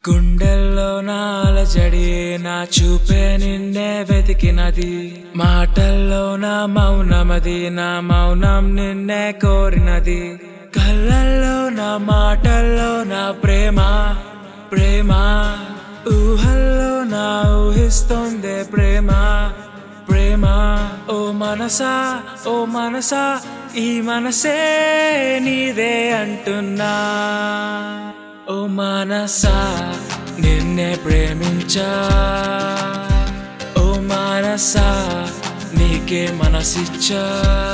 గుండెల్లో నాలజడి నా చూపే నిన్నే వెతికినది మాటల్లో నా మౌనమది నా మౌనం నిన్నే కోరినది కళ్ళల్లో నా మాటల్లో నా ప్రేమ ప్రేమ ఊహల్లో నా ఊహిస్తోందే ప్రేమ ప్రేమ ఓ మనసా ఓ మనసా ఈ మనసే నీదే అంటున్నా ఓ మనసా నిన్నే ప్రేమించా ఓ మనసా నీకే మనసిచ్చా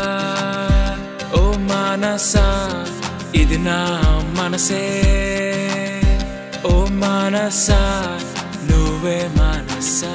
ఓ మనసా ఇది నా మనసే ఓ మనసా నువ్వే మనసా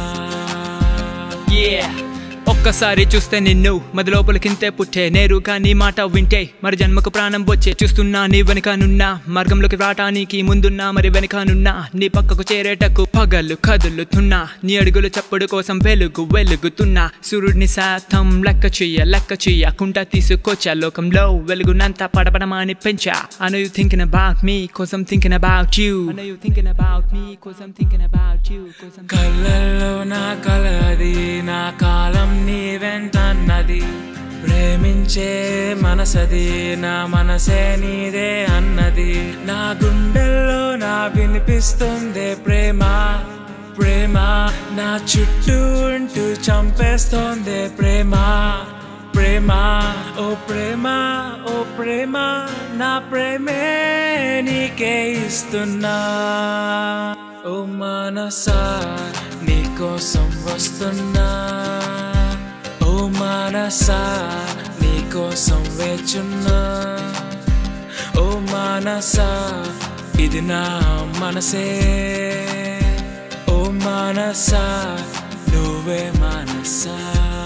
Yeah. ఒక్కసారి చూస్తే నిన్ను మది లోపలికింతే పుట్టే నేరుగా నీ మాట వింటే మరి జన్మకు ప్రాణం వచ్చే చూస్తున్నా నీ వెనుకనున్నా మార్గంలోకి రావటానికి ముందున్నా మరి వెనుకనున్నా నీ పక్కకు చేరేటకు పగలు కదులుతున్నా నీ అడుగులు చప్పుడు కోసం వెలుగు వెలుగుతున్నా సూర్యుడిని శాతం లెక్క చెయ్య లెక్క చెయ్యకుండా తీసుకొచ్చా లోకంలో వెలుగునంతా పడపడమాని పెంచా I know you thinking about me cause I'm thinking about you I know you thinking about me cause I'm thinking about you cause I'm కళ్ళల్లో నా కలది నా కాలం నీ వెంటన్నది ప్రేమించే మనసది నా మనసే నీదే అన్నది నా గుండెల్లో నా వినిపిస్తుంది ప్రేమ ప్రేమ నా చుట్టూ ఉంటూ చంపేస్తోంది ప్రేమ ప్రేమ ఓ ప్రేమ ఓ ప్రేమ నా ప్రేమే నీకే ఇస్తున్నా ఓ మనసా నీకోసం వస్తున్నా ఓ మనసా నీకోసం వేచున్నా ఓ మనసా ఇది నా మనసే ఓ మనసా నువ్వే మనసా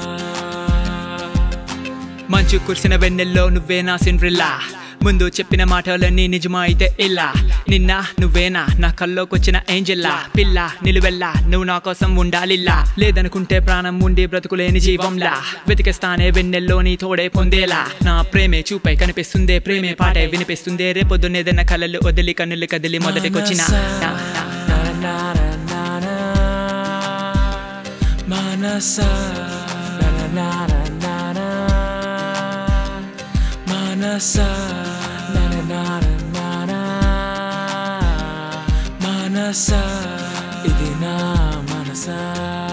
మంచు కురిసిన వెన్నెల్లో నువ్వే నా సిండ్రిల్లా ముందు చెప్పిన మాటలన్నీ నిజమైతే ఇలా నిన్న నువ్వేనా నా కల్లోకొచ్చిన ఏంజెల్లా పిల్ల నిలువెల్లా నువ్వు నా కోసం ఉండాలిల్లా లేదనుకుంటే ప్రాణం ఉండి బ్రతుకులేని జీవంలా వెతికేస్తానే వెన్నెల్లో నీ తోడే పొందేలా నా ప్రేమే చూపై కనిపిస్తుందే ప్రేమే పాటే వినిపిస్తుందే రేపొద్దునేదన్న కలలు వదిలి కన్నులు కదిలి మొదటికొచ్చిన నా- నా- మనసా మనసా మనసా ఇది నా మనసా